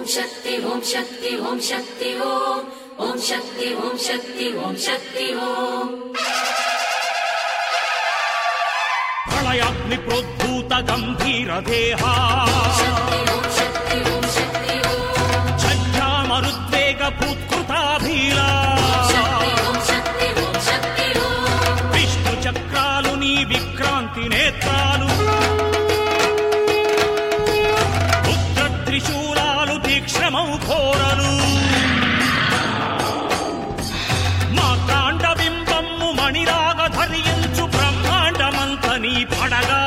शक्ति ॐ शक्ति ॐ शक्ति ॐ ॐ शक्ति ॐ शक्ति ॐ शक्ति ॐ ప్రళయాగ్ని ప్రోద్భూత గంభీర దేహా शक्ति ॐ शक्ति ॐ शक्ति ॐ ఛామరుద్వేగ భూత్కృతాభీలా शक्ति ॐ शक्ति ॐ शक्ति ॐ విష్ణు చక్రాలు నీ విక్రాంతి నేత్రాలు రుద్ర త్రిశూలాలు తీక్ష్ణమౌ ఘోరలు మా కాండ బింబమ్ము మణిరాగ ధరించు బ్రహ్మాండమంత నీ పడగా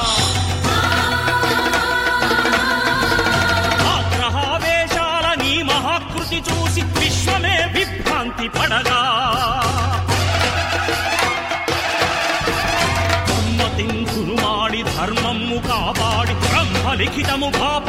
ఆగ్రహావేశాల నీ మహాకృతి చూసి విశ్వమే విభ్రాంతి పడగా ధర్మతింకురు మాడి ధర్మము కాపాడి బ్రహ్మలిఖితము